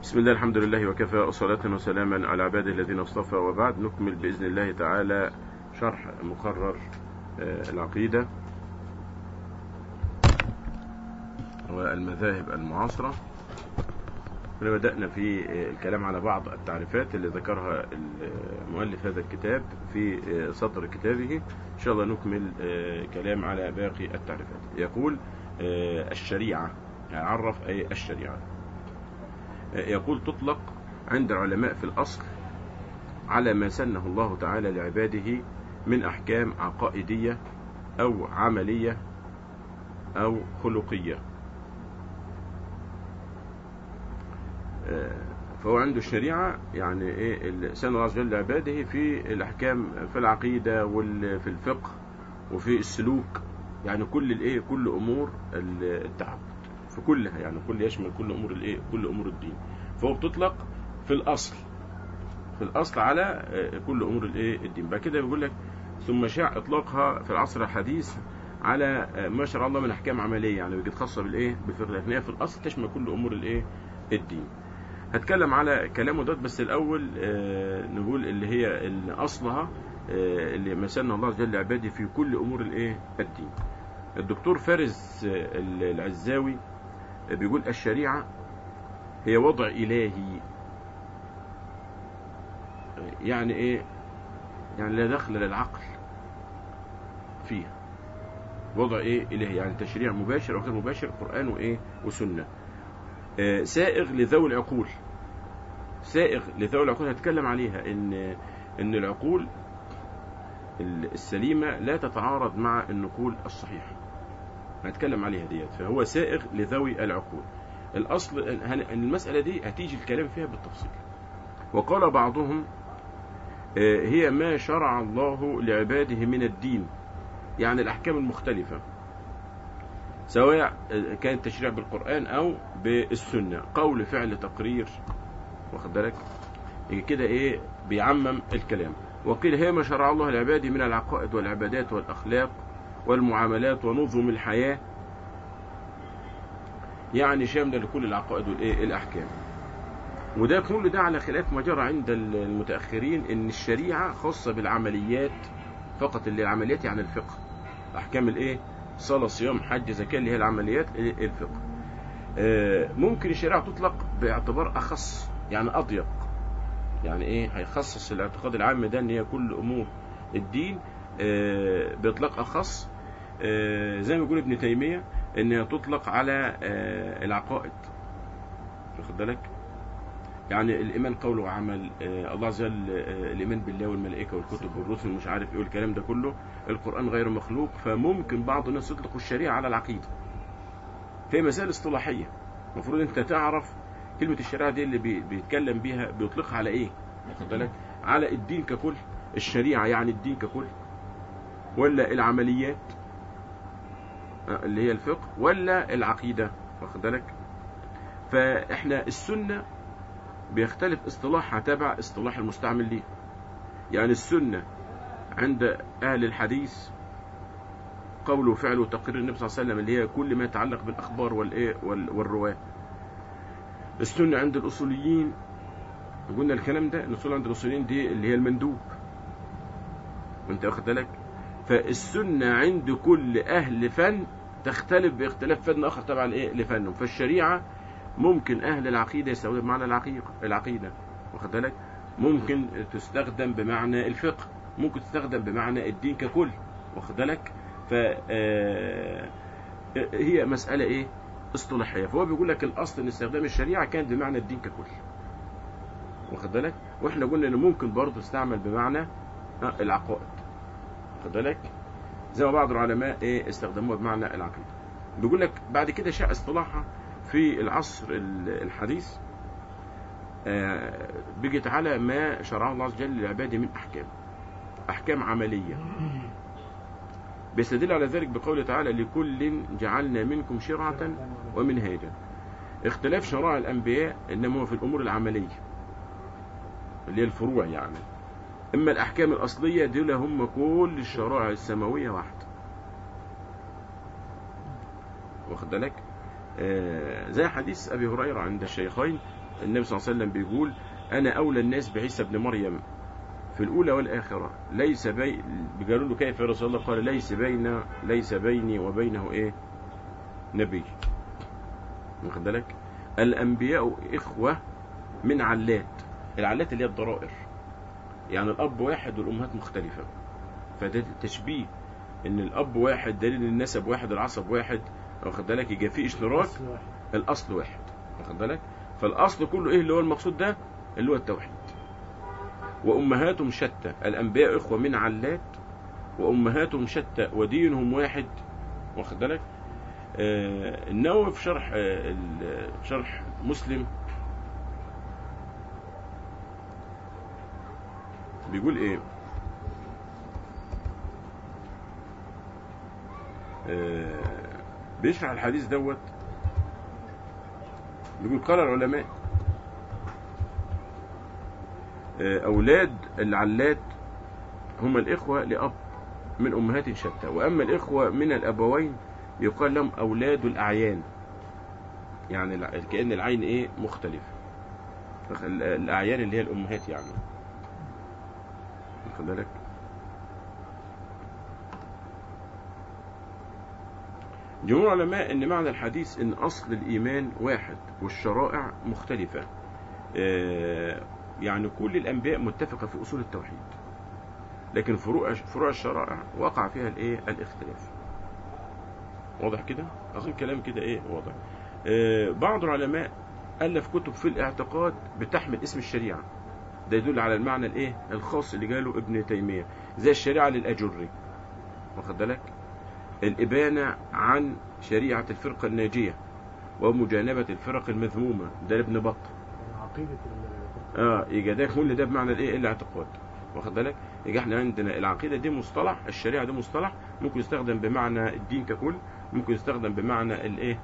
بسم الله الحمد لله وكفى وصلاة وسلاما على عباده الذين اصطفى وبعد نكمل بإذن الله تعالى شرح مقرر آه، العقيدة والمذاهب المعاصرة كنا بدأنا في آه، الكلام على بعض التعريفات اللي ذكرها مؤلف هذا الكتاب في آه، سطر كتابه إن شاء الله نكمل آه، كلام على باقي التعريفات يقول آه، الشريعة يعرف أي الشريعة يقول تطلق عند العلماء في الأصل على ما سنه الله تعالى لعباده من أحكام عقائدية أو عملية أو خلقية فهو عنده الشريعة يعني إيه سنة الله عز وجل لعباده في الأحكام في العقيدة وفي الفقه وفي السلوك يعني كل الإيه كل أمور التعبد في كلها يعني كل يشمل كل امور الايه كل امور الدين فهو بتطلق في الاصل في الاصل على كل امور الايه الدين بعد كده بيقول لك ثم شاع اطلاقها في العصر الحديث على ما شرع الله من احكام عمليه يعني بيجي خاصه بالايه بالفقه لكن هي في الاصل تشمل كل امور الايه الدين هتكلم على كلامه ده بس الاول نقول اللي هي اللي اصلها اللي مسنا الله عز وجل عباده في كل امور الايه الدين الدكتور فارس العزاوي بيقول الشريعة هي وضع إلهي يعني إيه يعني لا دخل للعقل فيها وضع إيه إلهي يعني تشريع مباشر أو غير مباشر قرآن وإيه وسنة آه سائغ لذوي العقول سائغ لذوي العقول هتكلم عليها إن إن العقول السليمة لا تتعارض مع النقول الصحيحة هنتكلم عليها ديت فهو سائغ لذوي العقول الأصل المسألة دي هتيجي الكلام فيها بالتفصيل وقال بعضهم هي ما شرع الله لعباده من الدين يعني الأحكام المختلفة سواء كان تشريع بالقرآن أو بالسنة قول فعل تقرير واخد بالك كده ايه بيعمم الكلام وقيل هي ما شرع الله لعباده من العقائد والعبادات والأخلاق والمعاملات ونظم الحياة يعني شاملة لكل العقائد والإيه الأحكام وده كل ده على خلاف ما جرى عند المتأخرين إن الشريعة خاصة بالعمليات فقط اللي العمليات يعني الفقه أحكام الإيه صلاة صيام حج زكاة اللي هي العمليات الفقه ممكن الشريعة تطلق باعتبار أخص يعني أضيق يعني إيه هيخصص الاعتقاد العام ده إن هي كل أمور الدين بإطلاق أخص زي ما يقول ابن تيمية إنها تطلق على العقائد واخد بالك يعني الإيمان قول وعمل الله عز وجل الإيمان بالله والملائكة والكتب والرسل مش عارف إيه والكلام ده كله القرآن غير مخلوق فممكن بعض الناس يطلق الشريعة على العقيدة في مسائل اصطلاحية المفروض أنت تعرف كلمة الشريعة دي اللي بيتكلم بيها بيطلقها على إيه واخد بالك على الدين ككل الشريعة يعني الدين ككل ولا العمليات اللي هي الفقه ولا العقيدة واخد بالك فاحنا السنة بيختلف اصطلاحها تبع اصطلاح المستعمل ليه يعني السنة عند أهل الحديث قول وفعل وتقرير النبي صلى الله عليه وسلم اللي هي كل ما يتعلق بالأخبار والإيه والرواة السنة عند الأصوليين قلنا الكلام ده الأصول عند الأصوليين دي اللي هي المندوب وانت واخد بالك فالسنة عند كل أهل فن تختلف باختلاف فن آخر طبعا إيه لفنهم فالشريعة ممكن أهل العقيدة يستخدم بمعنى العقيقة العقيدة واخد بالك ممكن تستخدم بمعنى الفقه ممكن تستخدم بمعنى الدين ككل واخد بالك ف هي مسألة إيه اصطلاحية فهو بيقول لك الأصل إن استخدام الشريعة كان بمعنى الدين ككل واخد بالك واحنا قلنا إنه ممكن برضه تستعمل بمعنى العقائد واخد بالك زي ما بعض العلماء ايه استخدموها بمعنى العقيده بيقول لك بعد كده شاء اصطلاحها في العصر الحديث آه بيجي على ما شرعه الله عز وجل لعباده من احكام احكام عمليه بيستدل على ذلك بقوله تعالى لكل جعلنا منكم شرعة ومنهاجا اختلاف شرائع الانبياء انما هو في الامور العمليه اللي هي الفروع يعني اما الاحكام الاصليه دول هم كل الشرائع السماويه واحده واخد بالك آه زي حديث ابي هريره عند الشيخين النبي صلى الله عليه وسلم بيقول أنا أولى الناس بعيسى ابن مريم في الأولى والآخرة ليس بي قالوا له كيف يا رسول الله قال ليس بين ليس بيني وبينه إيه نبي واخد بالك الأنبياء إخوة من علات العلات اللي هي الضرائر يعني الأب واحد والأمهات مختلفة فده تشبيه إن الأب واحد دليل النسب واحد العصب واحد واخد بالك يبقى في اشتراك أصل واحد. الأصل واحد واخد بالك فالأصل كله إيه اللي هو المقصود ده اللي هو التوحيد وأمهاتهم شتى الأنبياء إخوة من علات وأمهاتهم شتى ودينهم واحد واخد بالك آه النووي في شرح آه ال- شرح مسلم بيقول ايه آه بيشرح الحديث دوت بيقول قال العلماء آه، أولاد العلات هم الإخوة لأب من أمهات شتى وأما الإخوة من الأبوين يقال لهم أولاد الأعيان يعني الع- كأن العين إيه مختلف ال- الأعيان اللي هي الأمهات يعني واخد بالك جمهور العلماء ان معنى الحديث ان اصل الايمان واحد والشرائع مختلفه آه، يعني كل الانبياء متفقه في اصول التوحيد لكن فروع فروع الشرائع وقع فيها الايه الاختلاف واضح كده اظن كلام كده ايه واضح آه، بعض العلماء الف كتب في الاعتقاد بتحمل اسم الشريعه ده يدل على المعنى الايه الخاص اللي قاله ابن تيميه زي الشريعه للاجري واخد بالك الابانه عن شريعه الفرقه الناجيه ومجانبه الفرق المذمومه ده ابن بطه يعني عقيدة ال- اه يبقى ده كل ده بمعنى الايه الاعتقاد واخد بالك يبقى احنا عندنا العقيده دي مصطلح الشريعه دي مصطلح ممكن يستخدم بمعنى الدين ككل ممكن يستخدم بمعنى الايه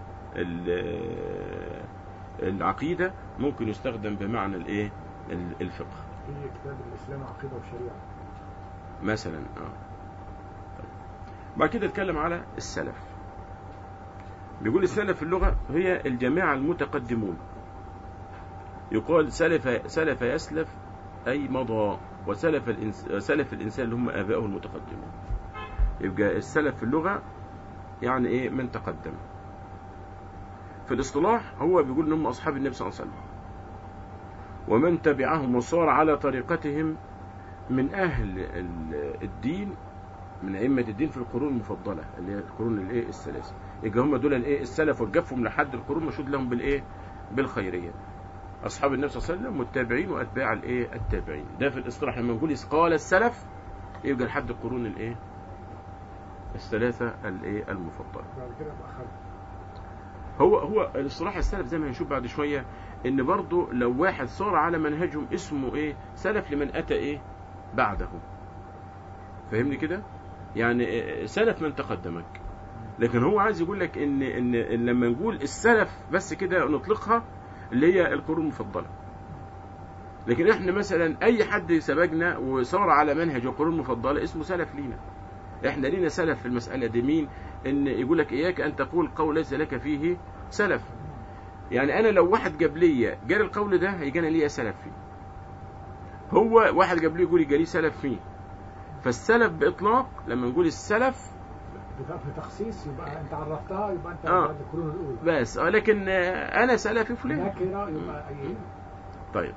ال- العقيده ممكن يستخدم بمعنى الايه ال- الفقه في كتاب الإسلام عقيدة وشريعة مثلا اه طيب. بعد كده اتكلم على السلف بيقول السلف في اللغة هي الجماعة المتقدمون يقال سلف سلف يسلف أي مضى وسلف الإنس سلف الإنسان اللي هم آباؤه المتقدمون يبقى السلف في اللغة يعني إيه من تقدم في الاصطلاح هو بيقول إن هم أصحاب النبي صلى الله عليه وسلم ومن تبعهم وصار على طريقتهم من أهل ال- الدين من أئمة الدين في القرون المفضلة اللي هي القرون الإيه الثلاثة يبقى هم دول الإيه السلف وجفهم لحد القرون مشهود لهم بالإيه بالخيرية أصحاب النبي صلى الله عليه وسلم والتابعين وأتباع الإيه التابعين ده في الاصطلاح لما نقول قال السلف يبقى لحد القرون الإيه الثلاثة الإيه المفضلة بعد كده بقى خلف هو هو الاصطلاح السلف زي ما هنشوف بعد شويه ان برضه لو واحد صار على منهجهم اسمه ايه سلف لمن اتى ايه بعده فاهمني كده يعني إيه، سلف من تقدمك لكن هو عايز يقول لك ان ان إن لما نقول السلف بس كده نطلقها اللي هي القرون المفضله لكن احنا مثلا اي حد سبقنا وصار على منهج القرون المفضله اسمه سلف لينا احنا لينا سلف في المساله دي مين ان يقول لك اياك ان تقول قول ليس لك فيه سلف يعني انا لو واحد جاب لي جال القول ده هيجي انا ليا سلف فيه هو واحد جاب لي يقول يجي لي سلف فيه فالسلف باطلاق لما نقول السلف بتبقى في تخصيص يبقى أنت عرفتها يبقى أنت آه. بعد القرون الأولى بس اه لكن آه، انا سلفي فلان نكرة يبقى أي طيب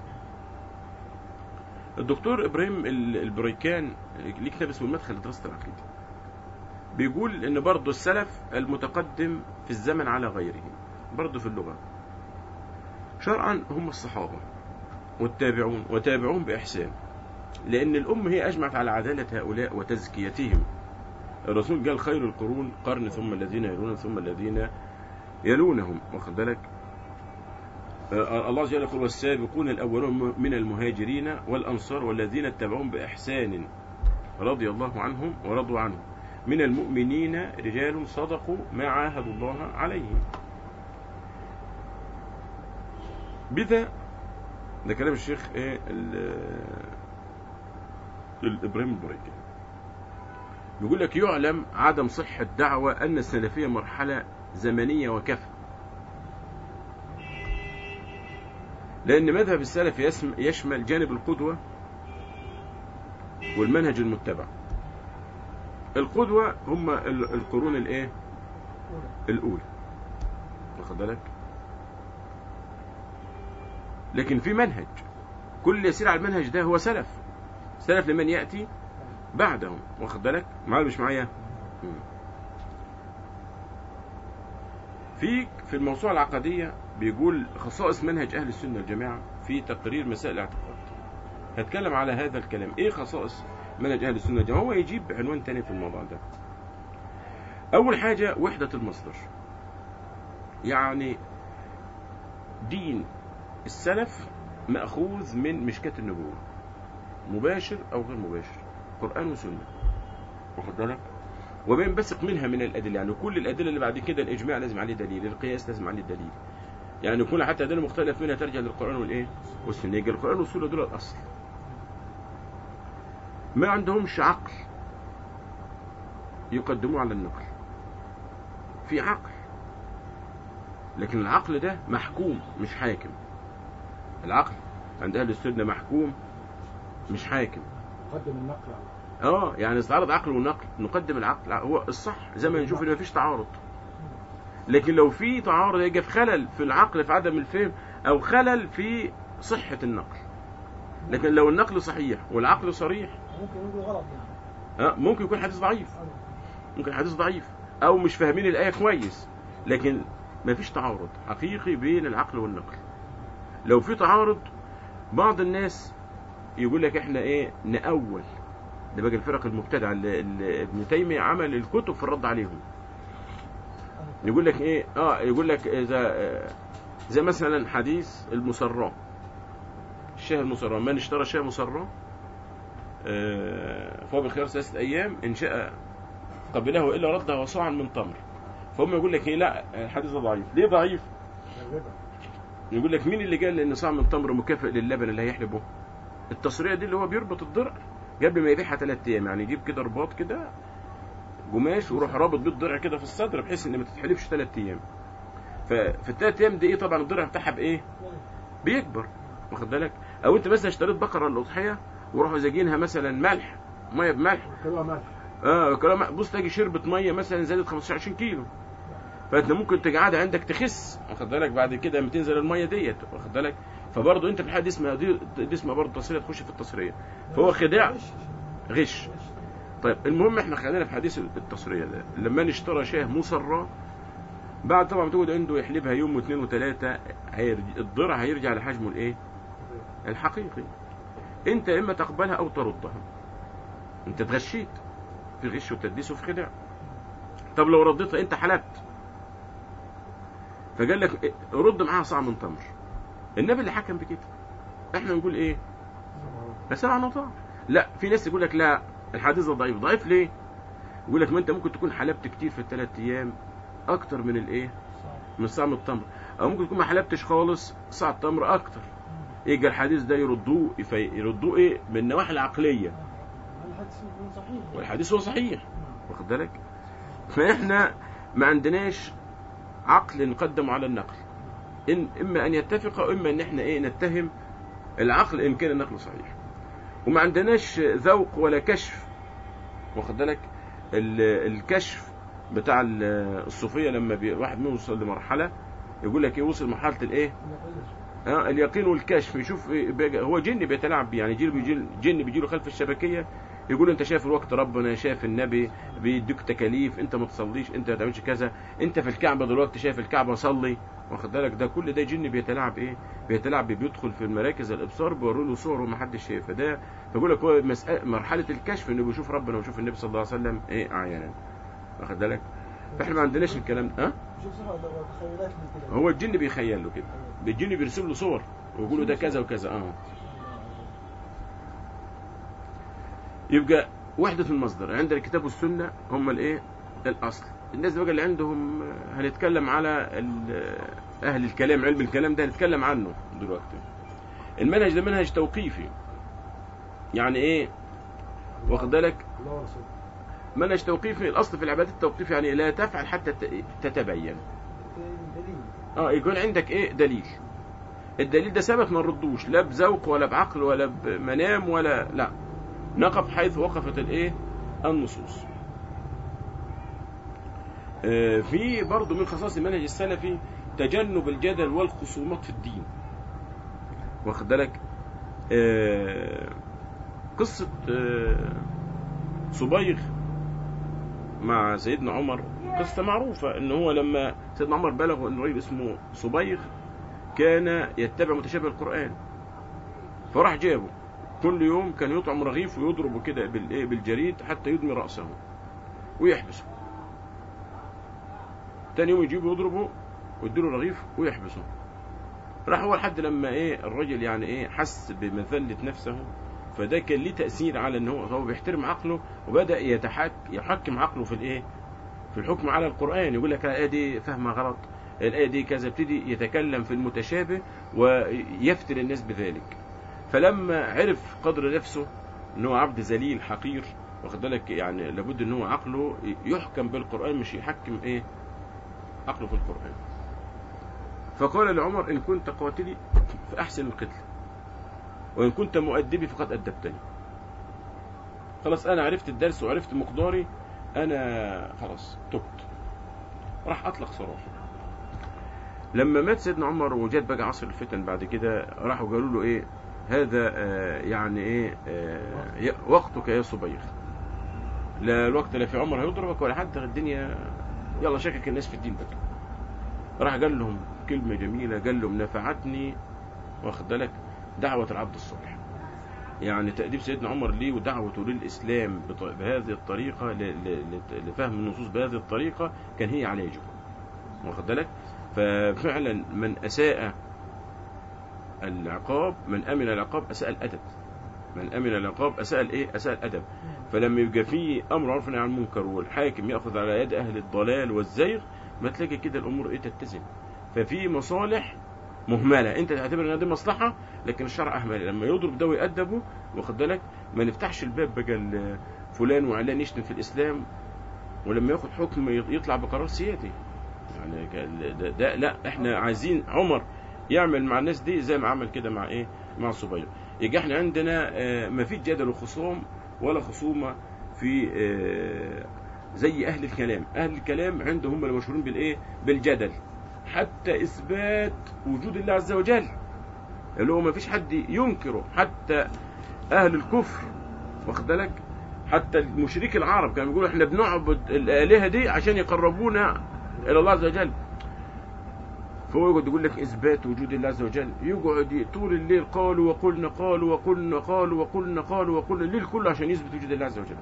الدكتور ابراهيم ال- البريكان ليه كتاب اسمه المدخل لدراسه العقيده بيقول ان برضه السلف المتقدم في الزمن على غيره برضه في اللغه شرعا هم الصحابه والتابعون وتابعون باحسان لان الام هي اجمعت على عداله هؤلاء وتزكيتهم الرسول قال خير القرون قرن ثم الذين يلونهم ثم الذين يلونهم واخد بالك آه، الله عز وجل يقول والسابقون الأولون من المهاجرين والأنصار والذين اتبعوهم بإحسان رضي الله عنهم ورضوا عنه من المؤمنين رجال صدقوا ما عاهدوا الله عليه بذا ده كلام الشيخ ايه ال- الإبراهيم البريكي بيقول لك يعلم عدم صحة دعوة أن السلفية مرحلة زمنية وكفى لأن مذهب السلف يسم- يشمل جانب القدوة والمنهج المتبع القدوة هم ال- القرون الايه الأولى واخد بالك لكن في منهج كل اللي يسير على المنهج ده هو سلف سلف لمن يأتي بعدهم واخد بالك معايا مش معايا مم. في في الموسوعة العقدية بيقول خصائص منهج أهل السنة والجماعة في تقرير مسائل الاعتقاد هتكلم على هذا الكلام ايه خصائص منهج أهل السنة والجماعة هو يجيب عنوان تاني في الموضوع ده أول حاجة وحدة المصدر يعني دين السلف مأخوذ من مشكاة النبوة مباشر أو غير مباشر قرآن وسنة واخد بالك وبينبثق منها من الأدلة يعني كل الأدلة اللي بعد كده الإجماع لازم عليه دليل القياس لازم عليه دليل يعني كل حتى أدلة مختلف منها ترجع للقرآن والإيه والسنة يجي القرآن والسنة دول الأصل ما عندهمش عقل يقدموه على النقل في عقل لكن العقل ده محكوم مش حاكم العقل عند أهل السنة محكوم مش حاكم قدم النقل على اه يعني استعرض عقل والنقل نقدم العقل هو الصح زي ما نشوف ان مفيش تعارض لكن لو في تعارض يجي في خلل في العقل في عدم الفهم او خلل في صحة النقل لكن لو النقل صحيح والعقل صريح ممكن يقول غلط يعني آه ممكن يكون حديث ضعيف أيوة. ممكن حديث ضعيف او مش فاهمين الايه كويس لكن مفيش تعارض حقيقي بين العقل والنقل لو في تعارض بعض الناس يقول لك احنا ايه نأول ده بقى الفرق المبتدعه اللي اللي ابن تيميه عمل الكتب في الرد عليهم يقول لك ايه اه يقول لك اذا آه، زي مثلا حديث المسراء الشاه المسراء من اشترى شاه مسراء آه، فهو بخيار ثلاثة أيام إن شاء قبله وإلا رده وصاعا من تمر فهم يقول لك إيه لا الحديث ده ضعيف ليه ضعيف؟ الربا يقول لك مين اللي قال إن صاع من تمر مكافئ للبن اللي هيحلبه؟ التصريع دي اللي هو بيربط الضرع قبل ما يبيعها ثلاث أيام يعني يجيب كده رباط كده قماش ويروح رابط بيه الضرع كده في الصدر بحيث إن ما تتحلبش ثلاث أيام ففي الثلاث أيام دي إيه طبعا الضرع بتاعها بإيه؟ بيكبر واخد بالك؟ أو أنت مثلا اشتريت بقرة الأضحية وراحوا زاجينها مثلا ملح ميه بملح كلها ملح اه كلام بص تلاقي شربة ميه مثلا زادت 15 20 كيلو فانت ممكن تقعدها عندك تخس واخد بالك بعد كده لما تنزل الميه ديت واخد بالك فبرضه انت في الحاله دي اسمها دي, دي اسمها برضه تصريه تخش في التصريه فهو خداع غش. غش طيب المهم احنا خلينا في حديث التصريه ده لما اشترى شاه مصرى بعد طبعا ما تقعد عنده يحلبها يوم واثنين وثلاثه هيرج- الضرع هيرجع لحجمه الايه؟ الحقيقي انت اما تقبلها او تردها انت اتغشيت في غش وتدليس وفي خداع طب لو رديتها انت حلبت فقال لك إيه، رد معاها صاع من تمر النبي اللي حكم بكده احنا نقول ايه سمعنا وطاعة لا في ناس يقول لك لا الحديث ده ضعيف ضعيف ليه يقول لك ما انت ممكن تكون حلبت كتير في الثلاث ايام اكتر من الايه من صاع من التمر او ممكن تكون ما حلبتش خالص صاع التمر اكتر يجي الحديث ده يردوه في- يردوه ايه من النواحي العقليه الحديث يكون صحيح والحديث هو صحيح واخد بالك فاحنا ما عندناش عقل نقدم على النقل إن اما ان يتفق واما ان احنا ايه نتهم العقل ان كان النقل صحيح وما عندناش ذوق ولا كشف واخد بالك ال- الكشف بتاع ال- الصوفيه لما بي- واحد منهم يوصل لمرحله يقول لك ايه وصل مرحله الايه آه اليقين والكشف يشوف إيه بيجي- هو جن بيتلاعب بيه يعني جن بيجي جن بيجي له خلف الشبكيه يقول انت شايف الوقت ربنا شايف النبي بيديك تكاليف انت ما تصليش انت ما تعملش كذا انت في الكعبه دلوقتي شايف الكعبه صلي واخد بالك ده كل ده جن بيتلاعب ايه بيتلاعب بيه بيدخل في المراكز الابصار بيوروا له صور وما حدش شايفها ده فبقول لك هو مسألة مرحله الكشف انه بيشوف ربنا ويشوف النبي صلى الله عليه وسلم ايه اعيانا واخد بالك فاحنا ما عندناش الكلام ده ها شوف صفة تخيلات من كده هو الجن بيخيل له كده الجن بيرسم له صور ويقول له ده كذا وكذا اه يبقى وحدة المصدر عند الكتاب والسنة هم الايه الاصل الناس بقى اللي عندهم آه، هنتكلم على ال- اهل الكلام علم الكلام ده هنتكلم عنه دلوقتي المنهج ده منهج توقيفي يعني ايه واخد بالك الله ورسوله منهج توقيفي الاصل في العبادات التوقيف يعني لا تفعل حتى ت- تتبين دليل اه يكون عندك ايه دليل الدليل ده ثبت ما نردوش لا بذوق ولا بعقل ولا بمنام ولا لا نقف حيث وقفت الايه النصوص آه، في برضه من خصائص المنهج السلفي تجنب الجدل والخصومات في الدين واخد بالك آه، قصة آه، صبيغ مع سيدنا عمر قصة معروفة ان هو لما سيدنا عمر بلغ ان رجل اسمه صبيغ كان يتبع متشابه القرآن فراح جابه كل يوم كان يطعم رغيف ويضربه كده بالايه بالجريد حتى يدمي رأسه ويحبسه تاني يوم يجيبه يضربه ويديله رغيف ويحبسه راح هو لحد لما ايه الرجل يعني ايه حس بمذلة نفسه فده كان ليه تأثير على ان هو هو بيحترم عقله وبدأ يتحك يحكم عقله في الايه في الحكم على القرآن يقول لك الآية دي فاهمة غلط الآية دي كذا ابتدي يتكلم في المتشابه ويفتن الناس بذلك فلما عرف قدر نفسه ان هو عبد ذليل حقير واخد بالك يعني لابد ان هو عقله يحكم بالقرآن مش يحكم ايه عقله في القرآن فقال لعمر إن كنت قاتلي فأحسن القتل وإن كنت مؤدبي فقد أدبتني خلاص أنا عرفت الدرس وعرفت مقداري أنا خلاص تبت راح أطلق سراحه لما مات سيدنا عمر وجات بقى عصر الفتن بعد كده راحوا قالوا له إيه هذا آه يعني إيه آه ي- وقتك يا صبيغ لا الوقت لا في عمر هيضربك ولا حتى الدنيا يلا شكك الناس في الدين بقى راح قال لهم كلمة جميلة قال لهم نفعتني واخد بالك دعوة العبد الصالح يعني تأديب سيدنا عمر ليه ودعوته للإسلام بط- بهذه الطريقة ل- ل- ل- لفهم النصوص بهذه الطريقة كان هي علاجه واخد بالك ففعلا من أساء العقاب من أمن العقاب أساء الأدب من أمن العقاب أساء الإيه أساء الأدب فلما يبقى في أمر عرف عن المنكر والحاكم يأخذ على يد أهل الضلال والزيغ ما تلاقي كده الأمور إيه تتزن ففي مصالح مهملة أنت تعتبر إن دي مصلحة لكن الشرع أهمل لما يضرب ده ويأدبه واخد بالك ما نفتحش الباب بقى ل- فلان وعلان يشتم في الإسلام ولما ياخد حكم يطلع بقرار سيادي يعني ك- ده, ده لا احنا عايزين عمر يعمل مع الناس دي زي ما عمل كده مع ايه مع صبيغ يبقى احنا عندنا آه، ما فيش جدل وخصوم ولا خصومه في آه، زي اهل الكلام اهل الكلام عندهم هم المشهورين بالايه بالجدل حتى اثبات وجود الله عز وجل اللي هو ما فيش حد ينكره حتى اهل الكفر واخد بالك حتى المشرك العرب كانوا بيقولوا احنا بنعبد الالهه دي عشان يقربونا الى الله عز وجل فهو يقعد يقول لك اثبات وجود الله عز وجل يقعد ي- طول الليل قالوا وقلنا قالوا وقلنا قالوا وقلنا قالوا وقلنا الليل كله عشان يثبت وجود الله عز وجل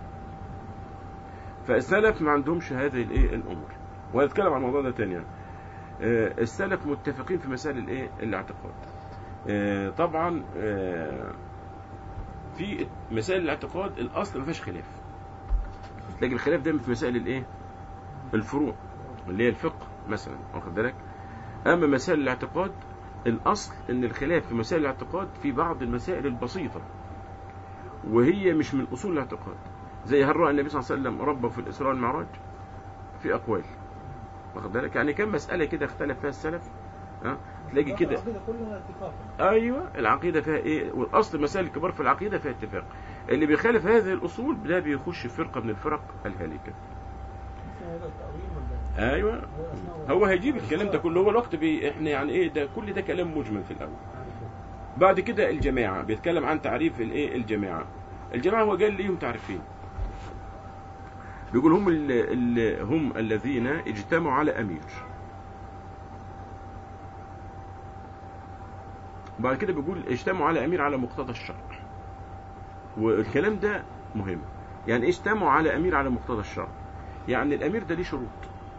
فالسلف ما عندهمش هذه الايه الامور وهنتكلم عن الموضوع ده تاني يعني. آه، السلف متفقين في مسائل الايه الاعتقاد آه، طبعا آه، في مسائل الاعتقاد الاصل ما فيهاش خلاف تلاقي الخلاف دايما في مسائل الايه الفروع اللي هي الفقه مثلا واخد بالك اما مسائل الاعتقاد الاصل ان الخلاف في مسائل الاعتقاد في بعض المسائل البسيطه وهي مش من اصول الاعتقاد زي هل راى النبي صلى الله عليه وسلم ربه في الاسراء والمعراج في اقوال واخد بالك يعني كم مساله كده اختلف فيها السلف ها تلاقي كده العقيدة كلها اتفاق ايوه العقيده فيها ايه والاصل مسائل الكبار في العقيده فيها اتفاق اللي بيخالف هذه الاصول ده بيخش في فرقه من الفرق الهالكه اسمه هذا التأويل ولا ايوه هو أسماء هو هيجيب الكلام ده كله هو الوقت بي احنا يعني ايه ده كل ده كلام مجمل في الاول بعد كده الجماعه بيتكلم عن تعريف الايه الجماعه الجماعه هو قال ليهم تعريفين بيقول هم ال ال هم الذين اجتمعوا على امير بعد كده بيقول اجتمعوا على امير على مقتضى الشرع والكلام ده مهم يعني ايه اجتمعوا على امير على مقتضى الشرع يعني الامير ده ليه شروط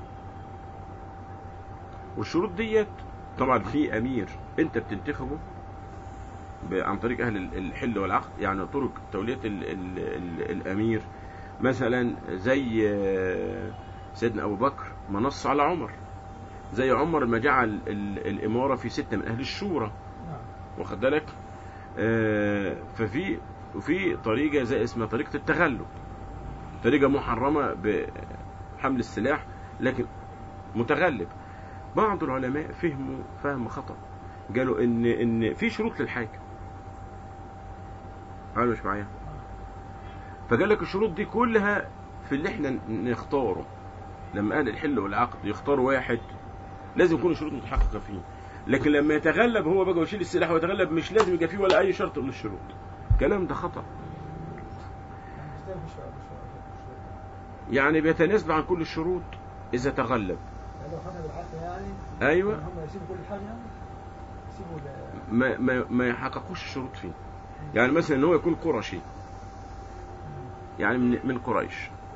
والشروط ديت طبعا في امير انت بتنتخبه ب- عن طريق اهل ال- الحل والعقد يعني طرق توليه ال ال ال الامير مثلا زي آه، سيدنا ابو بكر ما نص على عمر زي عمر ما جعل ال- الاماره في سته من اهل الشورى نعم واخد بالك آه، ففي وفي طريقه زي اسمها طريقه التغلب طريقه محرمه بحمل السلاح لكن متغلب بعض العلماء فهموا فهم خطأ قالوا ان ان في شروط للحاجه قالوا مش معايا فقال لك الشروط دي كلها في اللي احنا نختاره لما قال الحل والعقد يختار واحد لازم يكون الشروط متحققه فيه لكن لما يتغلب هو بقى ويشيل السلاح ويتغلب مش لازم يبقى فيه ولا اي شرط من الشروط الكلام ده خطأ ازاي مش مش مش يعني بيتنازل عن كل الشروط اذا تغلب يعني لو خدها بالعافيه يعني ايوه هم يسيبوا كل حاجه يعني يسيبوا ال- ما ما ما يحققوش الشروط فيه يعني مثلا ان هو يكون قرشي يعني من من قريش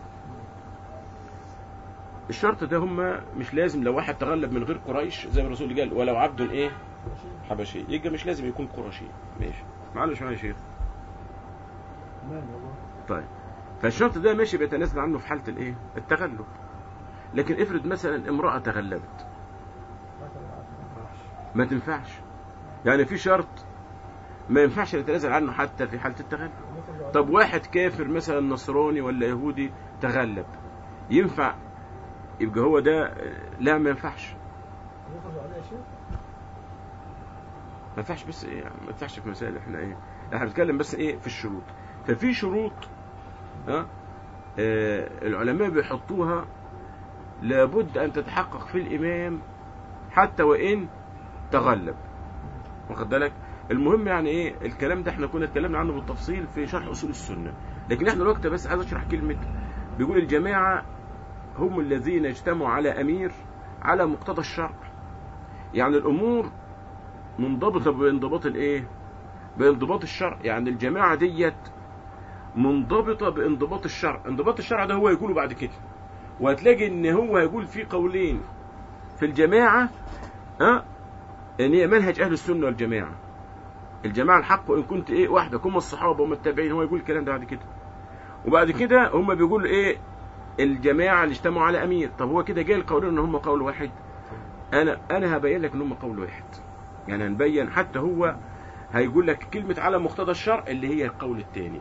الشرط ده هم مش لازم لو واحد تغلب من غير قريش زي ما الرسول قال ولو عبد ايه ماشي حبشي يبقى مش لازم يكون قرشي ماشي معلش معايا يا شيخ تمام والله طيب فالشرط ده ماشي بيتنازل عنه في حالة الايه التغلب لكن افرض مثلا امرأة تغلبت خدها بالعافيه ما راحش ما تنفعش يعني في شرط ما ينفعش نتنازل عنه حتى في حالة التغلب يخرجوا طب واحد كافر مثلا نصراني ولا يهودي تغلب ينفع يبقى هو ده لا ما ينفعش يخرجوا عليه يا شيخ ما ينفعش بس ايه ما ينفعش في مسائل احنا ايه احنا بنتكلم بس ايه في الشروط ففي شروط ها آه العلماء بيحطوها لابد ان تتحقق في الامام حتى وان تغلب واخد بالك المهم يعني ايه الكلام ده احنا كنا اتكلمنا عنه بالتفصيل في شرح اصول السنه لكن احنا الوقت بس عايز اشرح كلمه بيقول الجماعه هم الذين اجتمعوا على امير على مقتضى الشرع يعني الامور منضبطه بانضباط الايه بانضباط الشرع يعني الجماعه ديت منضبطه بانضباط الشرع انضباط الشرع ده هو يقوله بعد كده وهتلاقي ان هو هيقول في قولين في الجماعه ها ان هي منهج اهل السنه والجماعه الجماعه الحق وان كنت ايه وحدك هم الصحابه هم التابعين هو يقول الكلام ده بعد كده وبعد كده هم بيقولوا ايه الجماعه اللي اجتمعوا على امير طب هو كده جاي القولين ان هم قول واحد انا انا هبين لك ان هم قول واحد يعني هنبين حتى هو هيقول لك كلمه على مقتضى الشرع اللي هي القول الثاني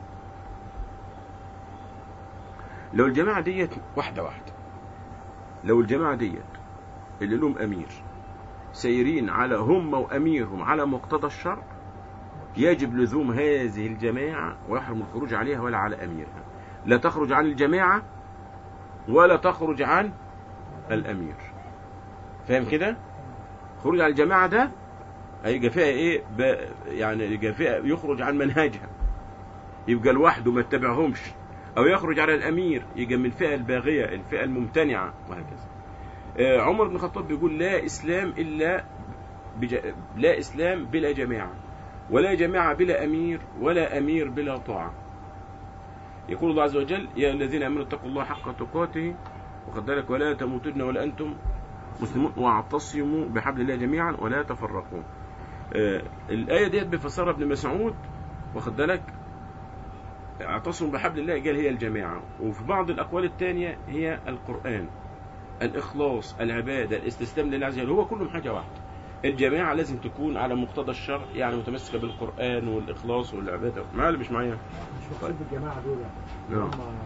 لو الجماعه ديت واحده واحده لو الجماعه ديت اللي لهم امير سيرين على هم واميرهم على مقتضى الشرع يجب لزوم هذه الجماعه ويحرم الخروج عليها ولا على اميرها لا تخرج عن الجماعه ولا تخرج عن الامير فاهم كده خروج عن الجماعه ده هيبقى فيها ايه ب... يعني يبقى فيها يخرج عن منهجها يبقى لوحده ما يتبعهمش او يخرج على الامير يبقى من الفئه الباغيه الفئه الممتنعه وهكذا آه، عمر بن الخطاب بيقول لا اسلام الا بج... لا اسلام بلا جماعه ولا جماعه بلا امير ولا امير بلا طاعه يقول الله عز وجل يا الذين امنوا اتقوا الله حق تقاته وقد ذلك ولا تموتن ولا انتم مسلمون واعتصموا بحبل الله جميعا ولا تفرقوا آه، الآية ديت بيفسرها ابن مسعود واخد بالك اعتصموا بحبل الله قال هي الجماعة وفي بعض الأقوال الثانية هي القرآن الإخلاص العبادة الاستسلام لله عز وجل هو كلهم حاجة واحدة الجماعة لازم تكون على مقتضى الشرع يعني متمسكة بالقرآن والإخلاص والعبادة معايا ولا مش معايا؟ مش مقصود بالجماعة دول نعم. هم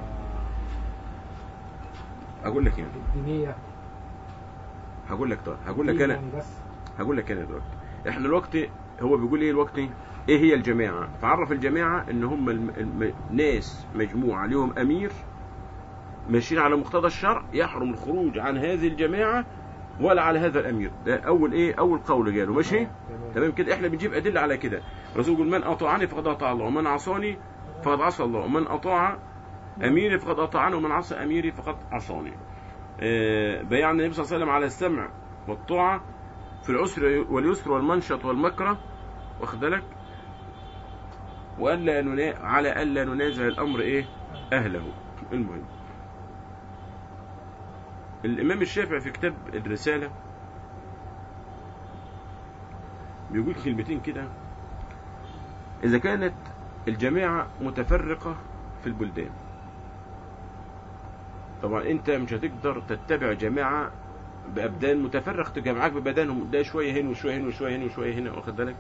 أقول لك يعني الدينية هقول لك طيب هقول لك أنا يعني بس هقول لك انا دلوقتي احنا الوقت هو بيقول ايه الوقت ايه هي الجماعه فعرف الجماعه ان هم الم... الم... ناس مجموعه لهم امير ماشيين على مقتضى الشرع يحرم الخروج عن هذه الجماعه ولا على هذا الامير ده اول ايه اول قول قاله ماشي تمام تمام كده احنا بنجيب ادله على كده الرسول يقول من اطاعني فقد اطاع الله ومن عصاني فقد عصى الله ومن اطاع اميري فقد اطاعني ومن عصى اميري فقد عصاني آه، بيان النبي صلى الله عليه وسلم على السمع والطاعه في العسر واليسر والمنشط والمكره واخد بالك والا ننا... على الا ننازع الامر ايه اهله المهم الامام الشافعي في كتاب الرساله بيقول كلمتين كده اذا كانت الجماعه متفرقه في البلدان طبعا انت مش هتقدر تتبع جماعه بابدان متفرق تبقى معاك ببدانهم ده شويه هنا وشويه هنا وشويه هنا وشويه هنا واخد بالك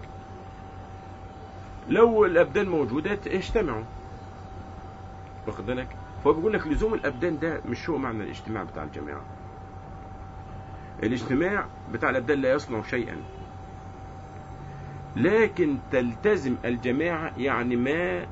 لو الابدان موجوده اجتمعوا واخد بالك فهو بيقول لك لزوم الابدان ده مش هو معنى الاجتماع بتاع الجماعه الاجتماع بتاع الابدان لا يصنع شيئا لكن تلتزم الجماعة يعني ما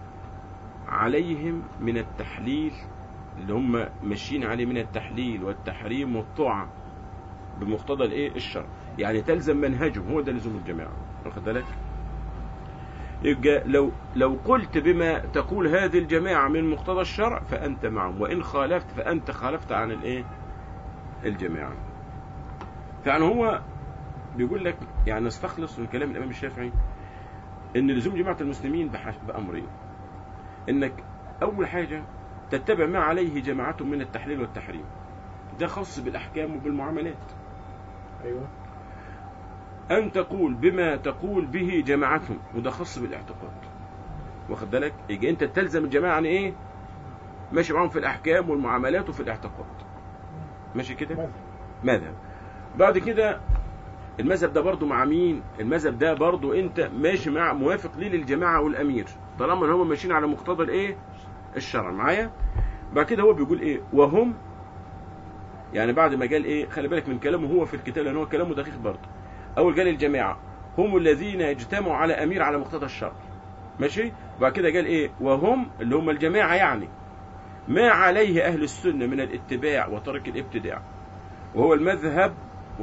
عليهم من التحليل اللي هم ماشيين عليه من التحليل والتحريم والطاعة بمقتضى الايه الشرع يعني تلزم منهجهم هو ده لزوم الجماعة واخد بالك يبقى لو لو قلت بما تقول هذه الجماعة من مقتضى الشرع فأنت معهم وإن خالفت فأنت خالفت عن الايه الجماعة فيعني هو بيقول لك يعني نستخلص من كلام الإمام الشافعي إن لزوم جماعة المسلمين بح- بأمرين إنك أول حاجة تتبع ما عليه جماعتهم من التحليل والتحريم ده خاص بالأحكام وبالمعاملات ايوه أن تقول بما تقول به جماعتهم وده خاص بالاعتقاد واخد بالك يجي أنت تلزم الجماعة عن إيه ماشي معاهم في الأحكام والمعاملات وفي الاعتقاد ماشي كده مذهب مذهب بعد كده المذهب ده برضو مع مين المذهب ده برضو انت ماشي مع موافق ليه للجماعة والامير طالما ان هم ماشيين على مقتضى الايه الشرع معايا بعد كده هو بيقول ايه وهم يعني بعد ما قال ايه خلي بالك من كلامه هو في الكتاب لان هو كلامه دقيق برضه اول قال الجماعة هم الذين اجتمعوا على امير على مقتضى الشرع ماشي بعد كده قال ايه وهم اللي هم الجماعة يعني ما عليه اهل السنة من الاتباع وترك الابتداع وهو المذهب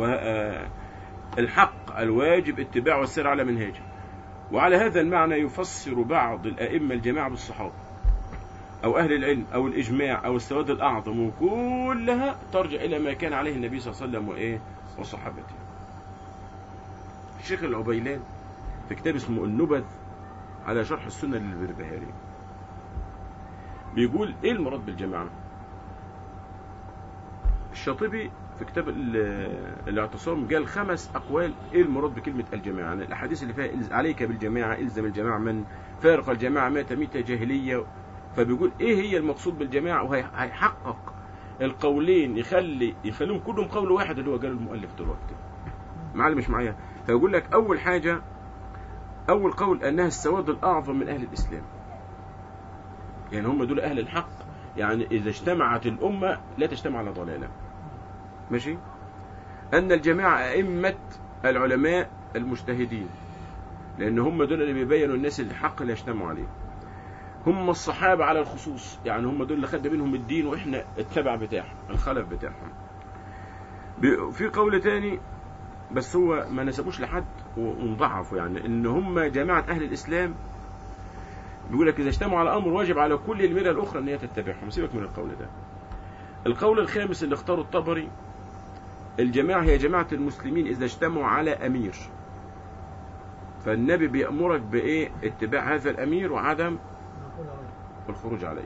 والحق الواجب اتباع والسير على منهاجه وعلى هذا المعنى يفسر بعض الأئمة الجماعة بالصحابة أو أهل العلم أو الإجماع أو السواد الأعظم وكلها ترجع إلى ما كان عليه النبي صلى الله عليه وسلم وإيه وصحابته الشيخ العبيلان في كتاب اسمه النبذ على شرح السنة للبربهاري بيقول إيه المراد بالجماعة الشاطبي في كتاب ال- الاعتصام قال خمس أقوال إيه المراد بكلمة الجماعة يعني الأحاديث اللي فيها إلز- عليك بالجماعة إلزم الجماعة من فارق الجماعة مات ميتة جاهلية فبيقول إيه هي المقصود بالجماعة وهيحقق القولين يخلي يخليهم كلهم قول واحد اللي هو قاله المؤلف دلوقتي معلم مش معايا فيقول لك أول حاجة أول قول أنها السواد الأعظم من أهل الإسلام يعني هم دول أهل الحق يعني إذا اجتمعت الأمة لا تجتمع على ضلالة ماشي أن الجماعة أئمة العلماء المجتهدين لأن هم دول اللي بيبينوا الناس الحق اللي يجتمعوا عليه هم الصحابة على الخصوص يعني هم دول اللي خد منهم الدين وإحنا التبع بتاعهم الخلف بتاعهم بي- في قول تاني بس هو ما نسبوش لحد ومضعفوا يعني ان هم جماعة اهل الاسلام بيقول لك اذا اجتمعوا على امر واجب على كل الملل الاخرى ان هي تتبعهم سيبك من القول ده القول الخامس اللي اختاره الطبري الجماعة هي جماعة المسلمين اذا اجتمعوا على امير فالنبي بيأمرك بايه اتباع هذا الامير وعدم نقول عليه. والخروج عليه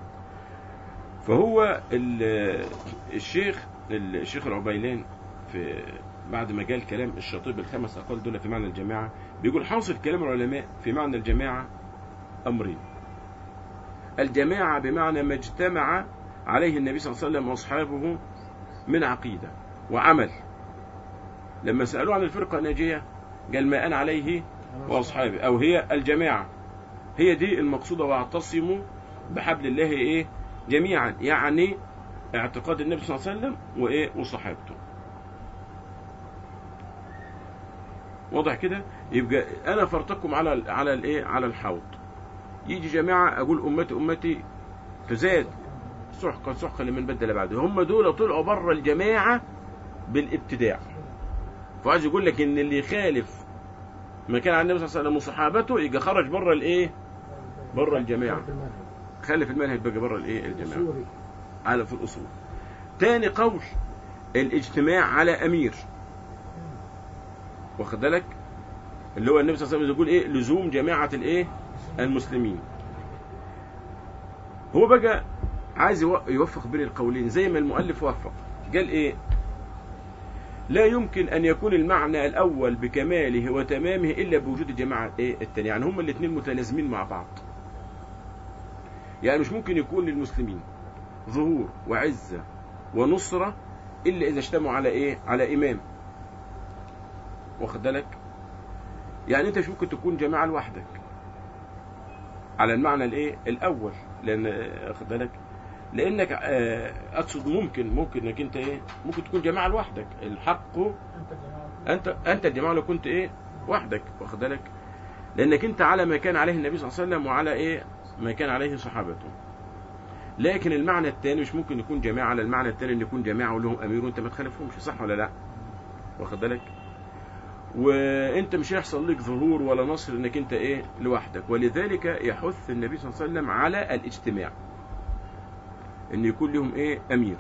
فهو ال- الشيخ الشيخ العبيلان في بعد ما قال كلام الشاطبي الخمس أقوال دول في معنى الجماعة بيقول حاصل كلام العلماء في معنى الجماعة أمرين الجماعة بمعنى ما اجتمع عليه النبي صلى الله عليه وسلم وأصحابه من عقيدة وعمل لما سألوه عن الفرقة الناجية قال ما أنا عليه وأصحابي أو هي الجماعة هي دي المقصودة واعتصموا بحبل الله إيه جميعا يعني اعتقاد النبي صلى الله عليه وسلم وإيه وصحابته واضح كده يبقى انا فرتكم على على الايه على الحوض يجي جماعه اقول امتي امتي تزاد سحقا سحقا لمن بدل بعده هم دول طلعوا بره الجماعه بالابتداع فعايز يقول لك ان اللي يخالف ما كان عن النبي صلى الله عليه وسلم وصحابته يبقى خرج بره الايه بره الجماعه في المنهج خلف المنهج بقى بره الايه الجماعه سوري على في الأصول تاني قول الاجتماع على أمير واخد بالك اللي هو النبي صلى الله عليه وسلم يقول ايه لزوم جماعة الايه المسلمين هو بقى عايز يو- يوفق بين القولين زي ما المؤلف وفق قال ايه لا يمكن أن يكون المعنى الأول بكماله وتمامه إلا بوجود الجماعة إيه التانية يعني هما الاثنين متلازمين مع بعض يعني مش ممكن يكون للمسلمين ظهور وعزة ونصرة إلا إذا اجتمعوا على إيه على إمام واخد بالك يعني أنت مش ممكن تكون جماعة لوحدك على المعنى الإيه الأول لأن واخد بالك لأنك آه، أقصد ممكن ممكن إنك أنت إيه ممكن تكون جماعة لوحدك الحق انت جماعه أنت أنت الجماعة لو كنت إيه وحدك واخد بالك لانك انت على ما كان عليه النبي صلى الله عليه وسلم وعلى ايه ما كان عليه صحابته لكن المعنى الثاني مش ممكن يكون جماعه على المعنى الثاني ان يكون جماعه ولهم امير وانت ما تخالفهمش صح ولا لا واخد بالك وانت مش هيحصل لك ظهور ولا نصر انك انت ايه لوحدك ولذلك يحث النبي صلى الله عليه وسلم على الاجتماع ان يكون لهم ايه امير